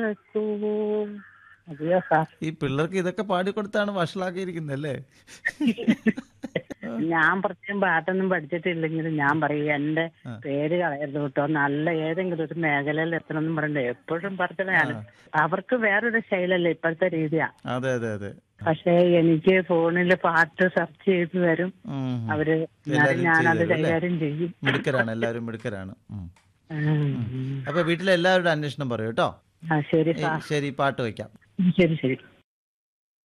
അതെയോ സാർ ഈ പിള്ളേർക്ക് ഇതൊക്കെ പാടിക്കൊടുത്താണ് വഷളാക്കിയിരിക്കുന്നല്ലേ ഞാൻ പ്രത്യേകം പാട്ടൊന്നും പഠിച്ചിട്ടില്ലെങ്കിലും ഞാൻ പറയും എന്റെ പേര് കളയരുത് കേട്ടോ നല്ല ഏതെങ്കിലും ഒരു മേഖലയിൽ എത്തണമെന്നും പറയണ്ടേ എപ്പോഴും പറഞ്ഞതാണ് അവർക്ക് വേറൊരു ശൈലല്ലേ ഇപ്പോഴത്തെ രീതിയാ അതെ അതെ അതെ പക്ഷെ എനിക്ക് ഫോണിൽ പാട്ട് സെർച്ച് ചെയ്ത് തരും ഉം. അവര് എല്ലാരും ഞാനത് ചെയ്തു തരും, അല്ലേ? കൈകാര്യം ചെയ്യും മിടുക്കരാണ് എല്ലാവരും മിടുക്കരാണ് ഉം. ഉം. അപ്പൊ വീട്ടിലെ എല്ലാവരുടെ അന്വേഷണം പറയൂ കേട്ടോ ആ ശരി ഏയ്, സാർ ശരി പാട്ട് വയ്ക്കാം ശരി ശരി